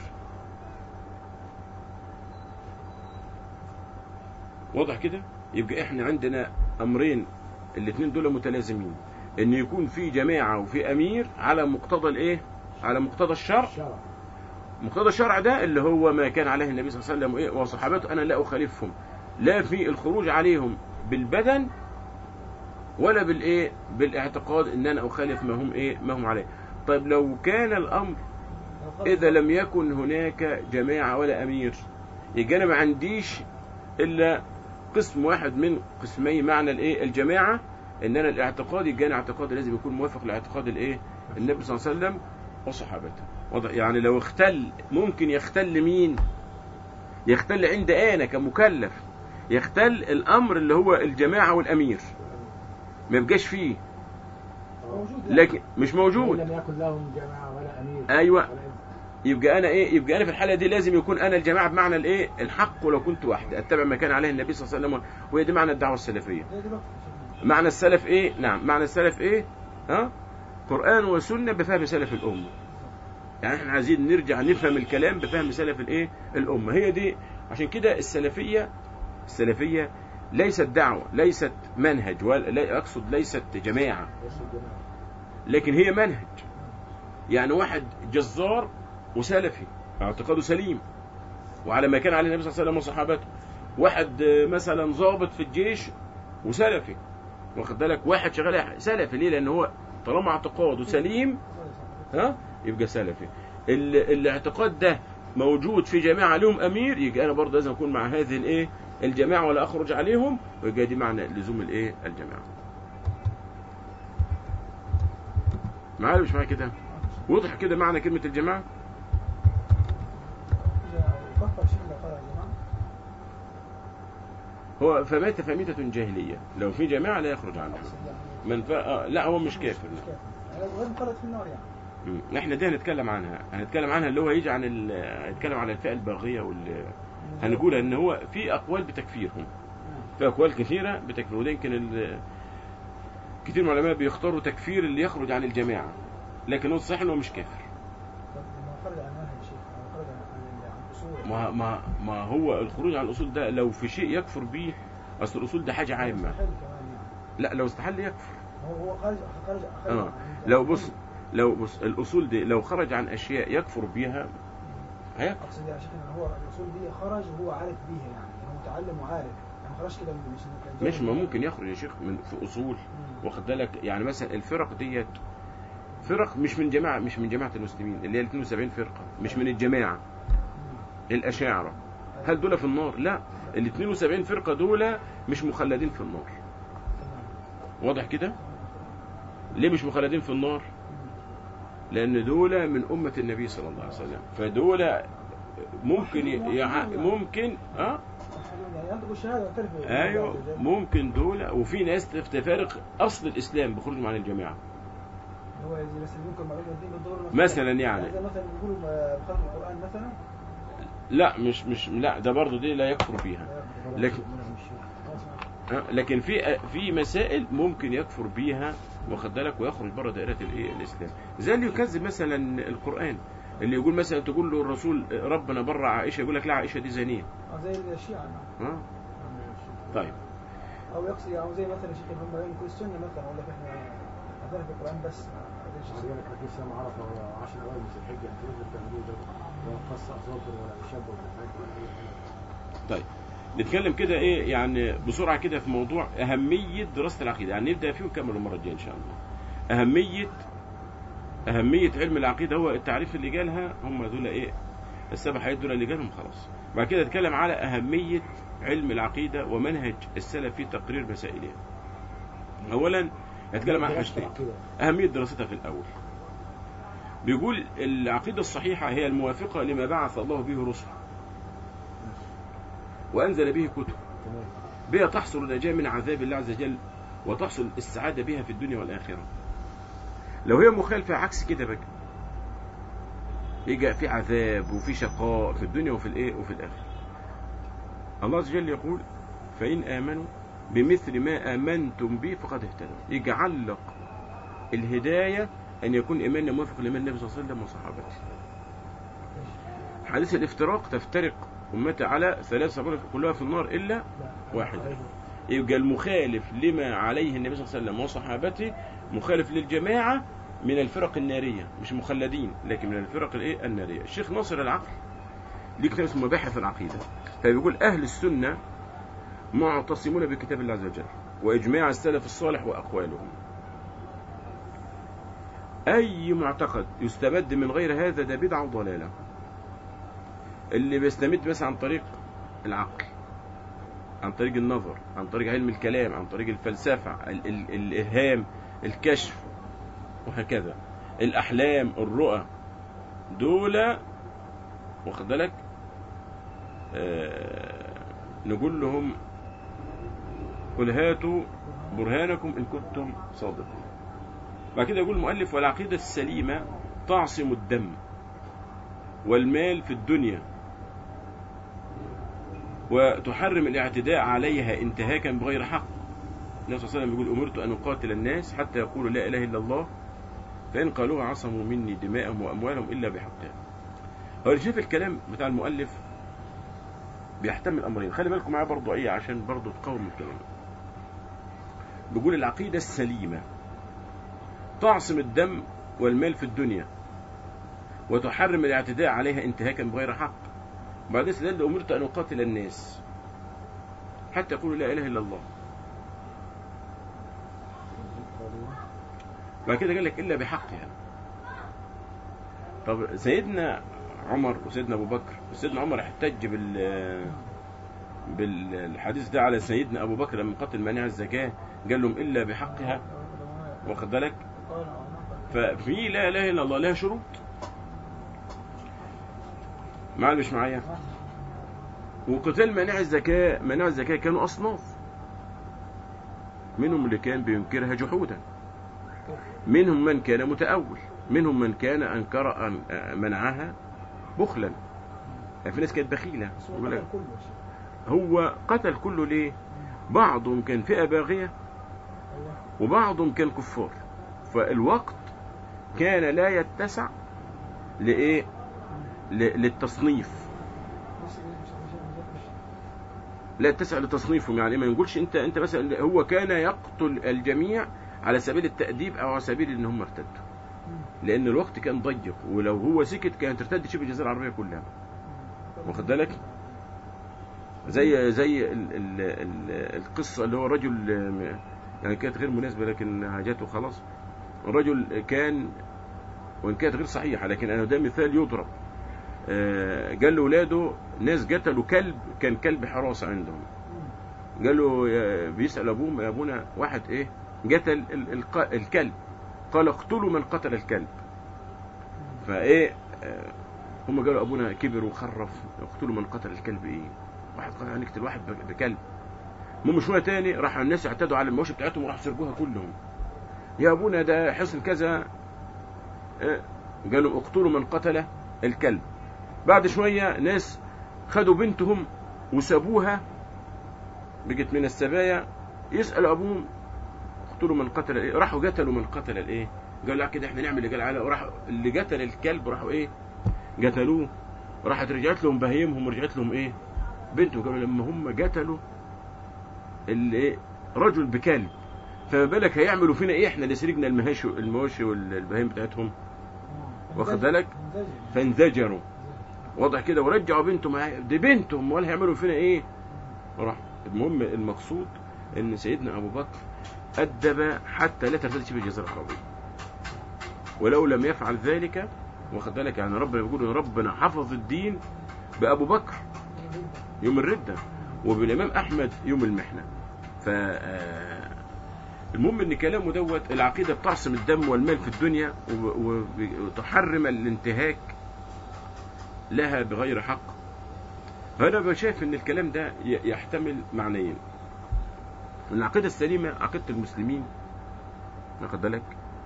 واضح كده يبقى احنا عندنا امرين الاثنين دول متلازمين ان يكون في جماعه وفي امير على مقتضى الايه على مقتضى الشرع الشرع مقتضى الشرع ده اللي هو ما كان عليه النبي صلى الله عليه وسلم وإيه وصحابته انا لا اخالفهم لا في الخروج عليهم بالبدن ولا بالايه بالاعتقاد ان انا اخالف ما هم ايه ما هم عليه طيب لو كان الامر اذا لم يكن هناك جماعه ولا امير يبقى انا ما عنديش الا قسم واحد من قسمي معنى الايه الجماعه ان انا الاعتقاد يبقى انا اعتقادي لازم يكون موافق لاعتقاد الايه النبي صلى الله عليه وسلم وصحابته واضح يعني لو اختل ممكن يختل مين يختل عند انا كمكلف يختل الامر اللي هو الجماعه والامير ما يبقاش فيه موجود يعني. لكن مش موجود لم يكن لهم جماعة ولا أمير أيوة. ولا إمام. يبقى انا ايه يبقى انا في الحاله دي لازم يكون انا الجماعه بمعنى الايه الحق ولو كنت وحدي اتبع ما كان عليه النبي صلى الله عليه وسلم وهي دي معنى الدعوه السلفيه زي دلوقتي معنى السلف ايه نعم معنى السلف ايه ها قران وسنه بفهم سلف الامه يعني احنا عايزين نرجع نفهم الكلام بفهم سلف الايه الامه هي دي عشان كده السلفيه السلفيه ليست دعوه ليست منهج ولا لا اقصد ليست جماعه بس الجماعة لكن هي منهج يعني واحد جزار وسلفي اعتقاده سليم وعلى ما كان عليه النبي صلى الله عليه وسلم وصحابته واحد آه، مثلا ضابط في الجيش وسلفي واخد بالك واحد شغال سلفي ليه لان هو طالما اعتقاده سليم ها يبقى سلفي ال- الاعتقاد ده موجود في جماعه لهم امير يبقى انا برضه لازم اكون مع هذه الايه الجماعه ولا اخرج عليهم ويبقى دي معنى لزوم الايه الجماعه معايا ولا مش معايا كده وضح كده معنى كلمه الجماعه إذا كفر شيء اللي قال يا جماعة هو فمات فميتة جاهلية لو في جماعة لا يخرج عنها أقصد يعني من ف... آه لا هو مش كافر مش لا. كافر يعني غير مخلد في النار يعني مم. احنا دي هنتكلم عنها هنتكلم عنها اللي هو يجي عن ال... هنتكلم على الفئة الباغية وال... هنقول ان هو في اقوال بتكفيرهم في اقوال كثيرة بتكفير وده يمكن ال... كتير من العلماء بيختاروا تكفير اللي يخرج عن الجماعة لكن هو الصحيح انه مش كافر طب ما خرج عن منهج الشيخ أو خرج عن عن عن الأصول ما ما ما هو الخروج عن الاصول ده لو في شيء يكفر به اصل الاصول ده حاجة عامة مستحيل كمان يعني لا لو استحل يكفر هو هو خارج خارج خارج اه عن- لو بص لو بص الاصول دي لو خرج عن اشياء يكفر بها هيكفر اقصد يا شيخ ان هو الاصول دي خرج وهو عارف بيها يعني هو متعلم وعارف يعني ما خرجش كده من- مش إنه كان مش جاهل. ما ممكن يخرج يا شيخ من في اصول مم. واخد بالك يعني مثلا الفرق ديت فرق مش من جماعه مش من جماعه المسلمين اللي هي ال 72 فرقه مش من الجماعه مم. الاشاعره هل دول في النار لا ال 72 فرقه دول مش مخلدين في النار تمام. واضح كده ليه مش مخلدين في النار لان دول من امه النبي صلى الله عليه وسلم فدول ممكن ي- يع... ممكن اه يعني ينطق الشهاده ويعترف بالله ايوه عز وجل. ممكن دول وفي ناس تفارق اصل الاسلام بخروجهم عن الجماعه هو زي مثلا ممكن معلومه الدين بالضروره مثلا يعني زي مثلا بيقولوا آه، بخلق القران مثلا لا مش مش لا ده برضه دي لا يكفر فيها لكن آه، لكن في في مسائل ممكن يكفر بيها واخد بالك ويخرج بره دائره الايه الاسلام زي اللي يكذب مثلا القران اللي يقول مثلا تقول له الرسول ربنا بر عائشه يقول لك لا عائشه دي زانيه آه، زي الشيعه نعم. ها طيب او يقصد او زي مثلا شيخ هم ينكر السنه مثلا يقول لك احنا اعترف بالقران بس ما قدرش عشان يقول لك حديث يوم عرفه ولا 10 اوائل من ذي الحجه انتوا اللي بتعملوه ده ولا قص اظافر ولا تشبه ولا حاجه ولا اي حاجه طيب نتكلم كده ايه يعني بسرعه كده في موضوع اهميه دراسه العقيده يعني نبدا فيه ونكمل المره الجايه ان شاء الله اهميه اهميه علم العقيده هو التعريف اللي جالها هم دول ايه السبع حاجات دول اللي جالهم خلاص بعد كده نتكلم على اهميه علم العقيده ومنهج السلف في تقرير مسائلها اولا نتكلم عن دراسة حاجتين العقيدة. أهمية دراستها في الأول بيقول العقيدة الصحيحة هي الموافقة لما بعث الله به رسله وأنزل به كتب تمام بها تحصل النجاة من عذاب الله عز وجل وتحصل السعادة بها في الدنيا والآخرة لو هي مخالفة عكس كده بقى يجي في عذاب وفي شقاء في الدنيا وفي الايه وفي الآخرة الله عز وجل يقول فإن آمنوا بمثل ما آمنتم به فقد اهتدوا يجعلق الهداية أن يكون إيماننا موافق لإيمان النبي صلى الله عليه وسلم وصحابته حديث الافتراق تفترق أمتي على ثلاث سبيل كلها في النار إلا لا واحد. يبقى المخالف لما عليه النبي صلى الله عليه وسلم وصحابته مخالف للجماعة من الفرق النارية مش مخلدين لكن من الفرق الايه النارية الشيخ ناصر العقل ليه كتاب اسمه مباحث العقيدة فبيقول أهل السنة معتصمون بكتاب الله عز وجل وإجماع السلف الصالح وأقوالهم أي معتقد يستمد من غير هذا ده بدعة وضلالة اللي بيستمد مثلا عن طريق العقل عن طريق النظر عن طريق علم الكلام عن طريق الفلسفة ال- ال- الإلهام الكشف وهكذا الأحلام الرؤى دول واخد بالك آه نقول لهم قل هاتوا برهانكم إن كنتم صادقين بعد كده يقول المؤلف والعقيدة السليمة تعصم الدم والمال في الدنيا وتحرم الاعتداء عليها انتهاكا بغير حق النبي صلى الله عليه وسلم يقول أمرت أن أقاتل الناس حتى يقولوا لا إله إلا الله فإن قالوها عصموا مني دماءهم وأموالهم إلا بحقها هو اللي شايف الكلام بتاع المؤلف بيحتمل أمرين خلي بالكم معايا برضو إيه عشان برضو تقاوم الكلام بيقول العقيدة السليمة تعصم الدم والمال في الدنيا وتحرم الاعتداء عليها انتهاكا بغير حق بعد ذلك أمرت أن أقاتل الناس حتى يقولوا لا إله إلا الله بعد كده قال لك إلا بحقها طب سيدنا عمر وسيدنا أبو بكر وسيدنا عمر احتج بال بالحديث ده على سيدنا أبو بكر لما قتل مانع الزكاة قال لهم إلا بحقها واخد بالك ففي لا إله إلا الله لها شروط معايا مش معايا وقتال مانع الزكاة مانع الزكاة كانوا أصناف منهم اللي كان بينكرها جحودا منهم من كان متأول منهم من كان أنكر أن منعها بخلا يعني في ناس كانت بخيلة بس هو يقول لك قتل كله هو قتل كله ليه بعضهم كان فئة باغية ايوه وبعضهم كان كفار فالوقت كان لا يتسع لإيه ل- للتصنيف بس مش مش مش لا يتسع لتصنيفهم يعني ما نقولش انت انت مثلا هو كان يقتل الجميع على سبيل التأديب او على سبيل ان هم ارتدوا لان الوقت كان ضيق ولو هو سكت كانت ترتد شبه الجزيره العربيه كلها واخد بالك زي زي ال ال ال القصه اللي هو رجل آم، يعني كانت غير مناسبه لكن هاجته خلاص الرجل كان وان كانت غير صحيحه لكن انا ده مثال يضرب آه، قال لاولاده ناس قتلوا كلب كان كلب حراسه عندهم قال له يا- بيسال ابوه يا ابونا واحد ايه قتل ال- الق- الكلب قال اقتلوا من قتل الكلب فايه آه، هم قالوا ابونا كبر وخرف اقتلوا من قتل الكلب ايه واحد قال هنقتل واحد ب- بكلب المهم شويه تاني راح الناس اعتدوا على المواشي بتاعتهم وراحوا سرقوها كلهم يا ابونا ده حصن كذا آه، قالوا اقتلوا من قتل الكلب بعد شويه ناس خدوا بنتهم وسابوها بقت من السبايا يسال ابوهم اقتلوا من قتل ايه راحوا قتلوا من قتل الايه قال لا كده احنا نعمل اللي قال على راح اللي قتل الكلب راحوا ايه قتلوه راحت رجعت لهم بهيمهم ورجعت لهم ايه بنتهم قالوا لما هم قتلوا اللي ايه رجل بكلب فما بالك هيعملوا فينا ايه احنا اللي سرقنا المهاشي المواشي والبهايم بتاعتهم واخد بالك فانزجروا واضح كده ورجعوا بنته معايا دي بنتهم ولا هيعملوا فينا ايه راح المهم المقصود ان سيدنا ابو بكر ادب حتى لا ترتد شبه الجزيره العربيه ولو لم يفعل ذلك واخد بالك يعني ربنا بيقول ان ربنا حفظ الدين بابو بكر يوم الرده وبالامام احمد يوم المحنه ف آه، المهم ان كلامه دوت العقيده بتعصم الدم والمال في الدنيا و- و- وتحرم الانتهاك لها بغير حق فانا بشايف ان الكلام ده ي- يحتمل معنيين العقيدة السليمة عقيدة المسلمين واخد بالك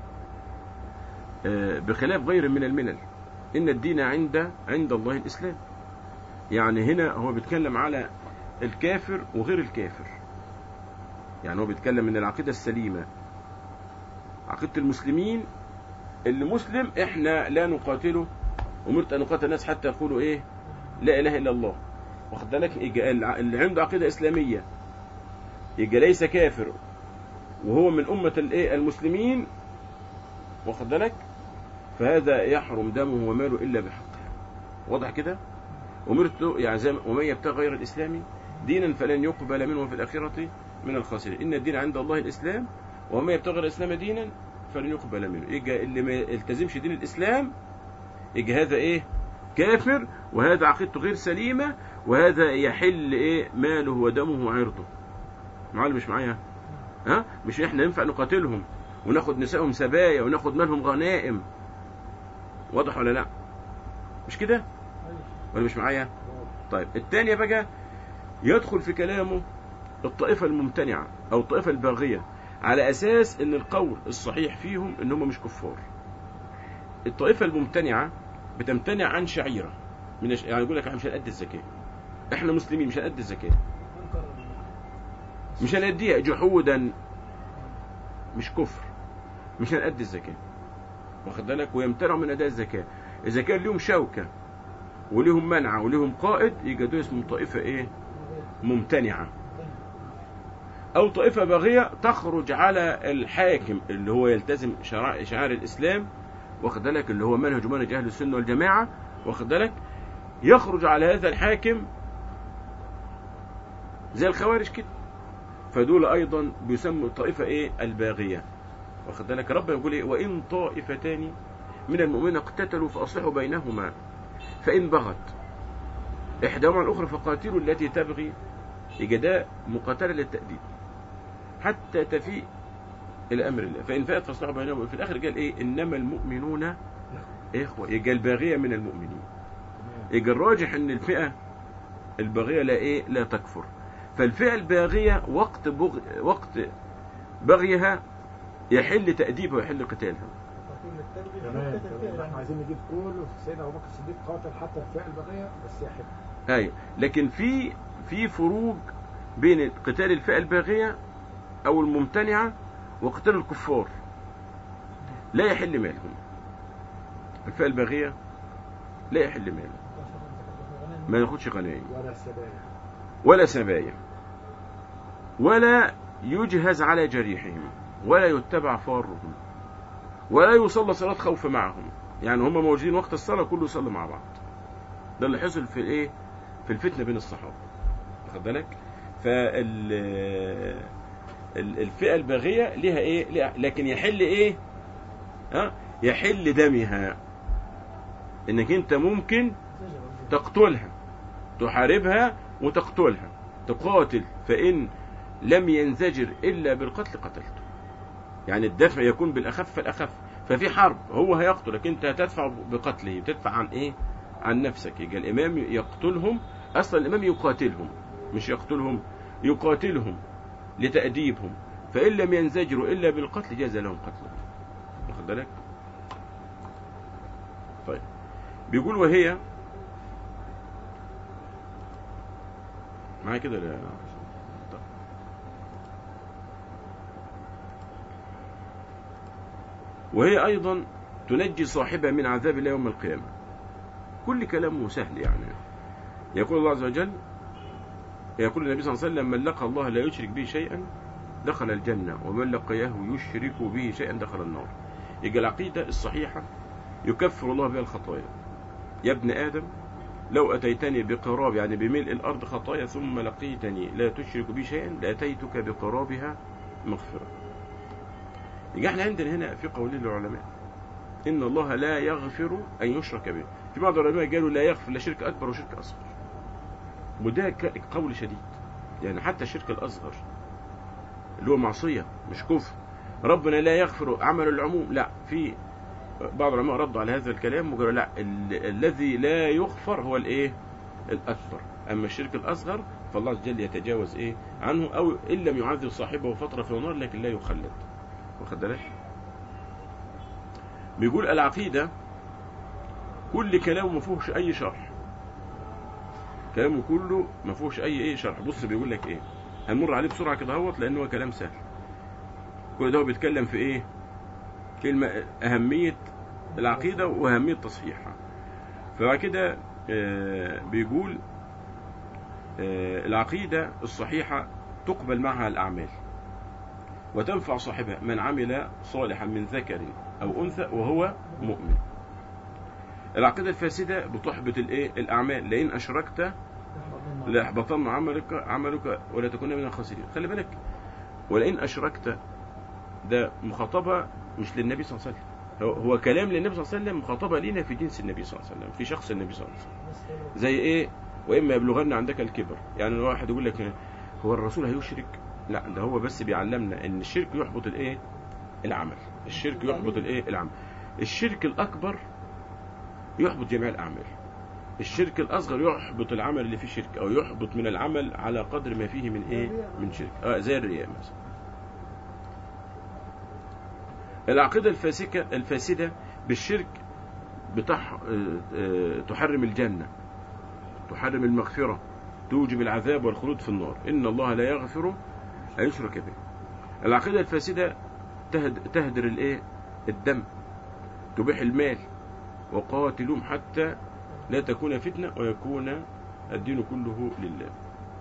آه، بخلاف غير من الملل إن الدين عند عند الله الإسلام يعني هنا هو بيتكلم على الكافر وغير الكافر يعني هو بيتكلم من العقيدة السليمة عقيدة المسلمين اللي مسلم احنا لا نقاتله أمرت أن نقاتل الناس حتى يقولوا إيه لا إله إلا الله واخد بالك يجي الع- اللي عنده عقيدة إسلامية يبقى ليس كافر وهو من أمة الإيه المسلمين واخد بالك فهذا يحرم دمه وماله إلا بحقه واضح كده أمرت يعني زي ما- ومن يبتغي غير الإسلام دينا فلن يقبل منه في الآخرة من الخاسرين إن الدين عند الله الإسلام ومن يبتغي غير الإسلام دينا فلن يقبل منه يجي اللي ما يلتزمش دين الإسلام يجي هذا إيه كافر وهذا عقيدته غير سليمة وهذا يحل إيه ماله ودمه وعرضه معايا مش معايا ها مش احنا ينفع نقاتلهم وناخد نسائهم سبايا وناخد مالهم غنائم واضح ولا لا مش كده ولا مش معايا طيب الثانية بقى يدخل في كلامه الطائفة الممتنعة أو الطائفة الباغية على أساس أن القول الصحيح فيهم أن هم مش كفار الطائفة الممتنعة بتمتنع عن شعيرة من الش... يعني يقول لك احنا مش هنأدي الزكاة احنا مسلمين مش هنأدي الزكاة أنكر مش هنأديها جحودا مش كفر مش هنأدي الزكاة واخد بالك ويمتنعوا من أداء الزكاة إذا كان لهم شوكة ولهم منع ولهم قائد يبقى دول اسمهم طائفة إيه ممتنعة أو طائفة باغية تخرج على الحاكم اللي هو يلتزم شرائع شعائر الإسلام واخد بالك اللي هو منهج منهج أهل السنة والجماعة واخد بالك يخرج على هذا الحاكم زي الخوارج كده فدول أيضا بيسموا الطائفة إيه الباغية واخد بالك ربنا يقول إيه وإن طائفتان من المؤمنين اقتتلوا فأصلحوا بينهما فإن بغت إحداهما على الأخرى فقاتلوا التي تبغي يبقى ده مقاتلة للتأديب حتى تفيء إلى أمر الله فإن فاءت فاصلحوا بينهما في الآخر قال إيه إنما المؤمنون إخوة يبقى الباغية من المؤمنين يبقى الراجح إن الفئة الباغية لا إيه لا تكفر فالفئة الباغية وقت بغ... وقت بغيها يحل تأديبها ويحل قتالها تمام تمام. احنا عايزين نجيب كله سيدنا ابو بكر الصديق قاتل حتى الفئه البغيه بس يحب أيوة لكن في في فروق بين قتال الفئة الباغية أو الممتنعة وقتال الكفار لا يحل مالهم الفئة الباغية لا يحل مالهم ما ياخدش غنائم ولا السبايا ولا سبايا ولا يجهز على جريحهم ولا يتبع فارهم ولا يصلى صلاة خوف معهم يعني هم موجودين وقت الصلاة كله يصلي مع بعض ده اللي حصل في الايه في الفتنة بين الصحابة واخد بالك فال ال- الفئة الباغية لها ايه لها لكن يحل ايه ها يحل دمها انك انت ممكن تقتلها تحاربها وتقتلها تقاتل فإن لم ينزجر إلا بالقتل قتلته يعني الدفع يكون بالأخف فالأخف ففي حرب هو هيقتلك أنت هتدفع بقتله تدفع عن إيه عن نفسك يجي الإمام يقتلهم أصلا الإمام يقاتلهم مش يقتلهم يقاتلهم لتأديبهم فإن لم ينزجروا إلا بالقتل جاز لهم قتلهم واخد بالك طيب بيقول وهي معايا كده لا طيب. وهي أيضا تنجي صاحبها من عذاب الله يوم القيامة كل كلامه سهل يعني يقول الله عز وجل يقول النبي صلى الله عليه وسلم من لقى الله لا يشرك به شيئا دخل الجنة ومن لقياه يشرك به شيئا دخل النار يبقى العقيدة الصحيحة يكفر الله بها الخطايا يا ابن آدم لو أتيتني بقراب يعني بملء الأرض خطايا ثم لقيتني لا تشرك بي شيئا لأتيتك بقرابها مغفرة يبقى احنا عندنا هنا في قولين للعلماء إن الله لا يغفر أن يشرك به في بعض العلماء قالوا لا يغفر لا شرك أكبر وشرك أصغر وده ك- قول شديد يعني حتى الشرك الأصغر اللي هو معصية مش كفر ربنا لا يغفر عمل العموم لا في بعض العلماء ردوا على هذا الكلام وقالوا لا ال- الذي لا يغفر هو الايه الاكبر اما الشرك الاصغر فالله عز وجل يتجاوز ايه عنه او ان لم يعذب صاحبه فتره في النار لكن لا يخلد واخد بالك بيقول العقيده كل كلامه ما فيهوش اي شرح كلامه كله ما فيهوش اي ايه شرح بص بيقول لك ايه هنمر عليه بسرعه كده اهوت لان هو كلام سهل كل ده هو بيتكلم في ايه كلمه اهميه العقيده واهميه تصحيحها فبعد كده آه، بيقول آه، العقيده الصحيحه تقبل معها الاعمال وتنفع صاحبها من عمل صالحا من ذكر او انثى وهو مؤمن العقيده الفاسده بتحبط الايه الاعمال لئن اشركت ليحبطن عملك عملك ولا تكون من الخاسرين خلي بالك ولئن اشركت ده مخاطبه مش للنبي صلى الله عليه وسلم هو- هو كلام للنبي صلى الله عليه وسلم مخاطبه لينا في جنس النبي صلى الله عليه وسلم في شخص النبي صلى الله عليه وسلم زي ايه واما يبلغن عندك الكبر يعني لو واحد يقول لك هو الرسول هيشرك لا ده هو بس بيعلمنا ان الشرك يحبط الايه العمل الشرك يحبط الايه العمل الشرك الاكبر يحبط جميع الاعمال الشرك الاصغر يحبط العمل اللي فيه شرك او يحبط من العمل على قدر ما فيه من ايه من شرك اه زي الرياء مثلا العقيده الفاسكه الفاسده بالشرك بتح... آه، آه، تحرم الجنه تحرم المغفره توجب العذاب والخلود في النار ان الله لا يغفر ان يشرك به العقيده الفاسده تهد... تهدر الايه الدم تبيح المال وقاتلهم حتى لا تكون فتنة ويكون الدين كله لله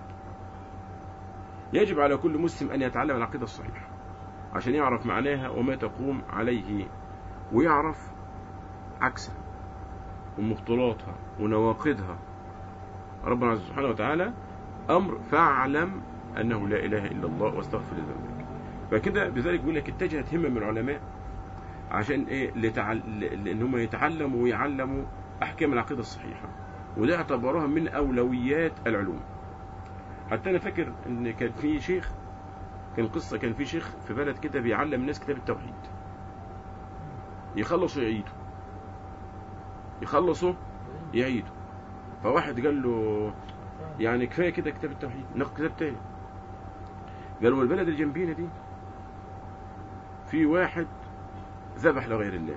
يجب على كل مسلم أن يتعلم العقيدة الصحيحة عشان يعرف معناها وما تقوم عليه ويعرف عكسها ومبطلاتها ونواقضها ربنا عز سبحانه وتعالى أمر فاعلم أنه لا إله إلا الله واستغفر لذنبك فكده بذلك بيقول لك اتجهت همة من العلماء عشان ايه لتعل... لان هم يتعلموا ويعلموا احكام العقيده الصحيحه وده اعتبروها من اولويات العلوم حتى انا فاكر ان كان في شيخ كان قصه كان في شيخ في بلد كده بيعلم الناس كتاب التوحيد يخلصوا يعيدوا يخلصوا يعيدوا فواحد قال له يعني كفايه كده كتاب التوحيد ناخد كتاب تاني قالوا البلد اللي جنبينا دي في واحد ذبح لغير الله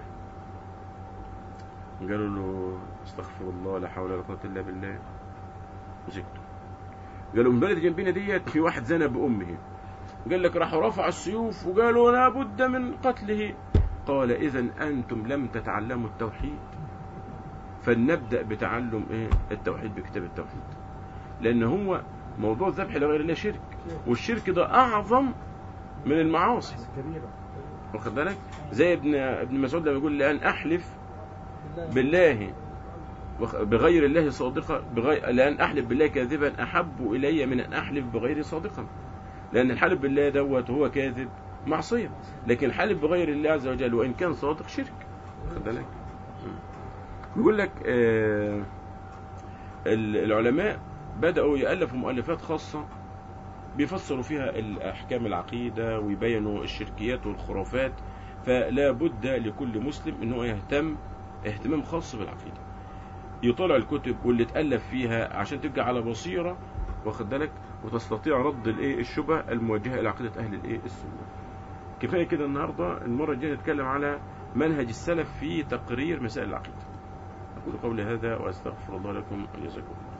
قالوا له استغفر الله لا حول ولا قوة إلا بالله وسكتوا قالوا من بلد جنبنا ديت في واحد زنى بأمه قال لك راحوا رفع السيوف وقالوا لا بد من قتله قال إذا أنتم لم تتعلموا التوحيد فلنبدأ بتعلم إيه التوحيد بكتاب التوحيد لأن هو موضوع الذبح لغير الله شرك والشرك ده أعظم من المعاصي كبيرة واخد بالك زي ابن ابن مسعود لما يقول لأن أحلف بالله وخ- بغير الله صادقا بغير لأن أحلف بالله كاذبا أحب إلي من أن أحلف بغير صادقا لأن الحلف بالله دوت هو كاذب معصية لكن الحلف بغير الله عز وجل وإن كان صادق شرك واخد بالك مم. يقول لك آه ال- العلماء بدأوا يألفوا مؤلفات خاصة بيفسروا فيها الأحكام العقيدة ويبينوا الشركيات والخرافات فلا بد لكل مسلم أنه يهتم اهتمام خاص بالعقيدة يطلع الكتب واللي اتألف فيها عشان تبقى على بصيرة واخد بالك وتستطيع رد الايه الشبه الموجهة إلى عقيدة أهل الايه السنة كفاية كده النهاردة المرة الجاية نتكلم على منهج السلف في تقرير مسائل العقيدة أقول قولي هذا وأستغفر الله لكم وجزاكم الله